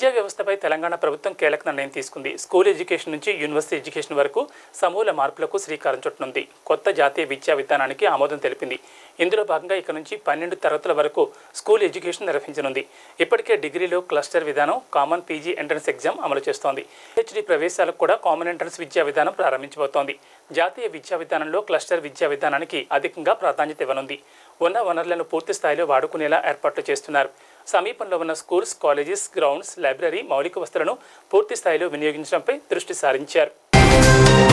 విద్యా వ్యవస్థపై తెలంగాణ ప్రభుత్వం కీలక నిర్ణయం తీసుకుంది స్కూల్ ఎడ్యుకేషన్ నుంచి యూనివర్సిటీ ఎడ్యుకేషన్ వరకు సమూల మార్పులకు శ్రీకారం చుట్టనుంది కొత్త జాతీయ విద్యా విధానానికి ఆమోదం తెలిపింది ఇందులో భాగంగా ఇక నుంచి పన్నెండు తరగతుల వరకు స్కూల్ ఎడ్యుకేషన్ నిర్వహించనుంది ఇప్పటికే డిగ్రీలో క్లస్టర్ విధానం కామన్ పీజీ ఎంట్రన్స్ ఎగ్జామ్ అమలు చేస్తోంది హెచ్డి ప్రవేశాలకు కూడా కామన్ ఎంట్రన్స్ విద్యా విధానం ప్రారంభించబోతోంది జాతీయ విద్యా విధానంలో క్లస్టర్ విద్యా విధానానికి అధికంగా ప్రాధాన్యత ఇవ్వనుంది ఉన్న వనరులను పూర్తి స్థాయిలో వాడుకునేలా ఏర్పాట్లు చేస్తున్నారు సమీపంలో ఉన్న స్కూల్స్ కాలేజెస్ గ్రౌండ్స్ లైబ్రరీ మౌలిక వస్తువులను పూర్తి స్థాయిలో వినియోగించడంపై దృష్టి సారించారు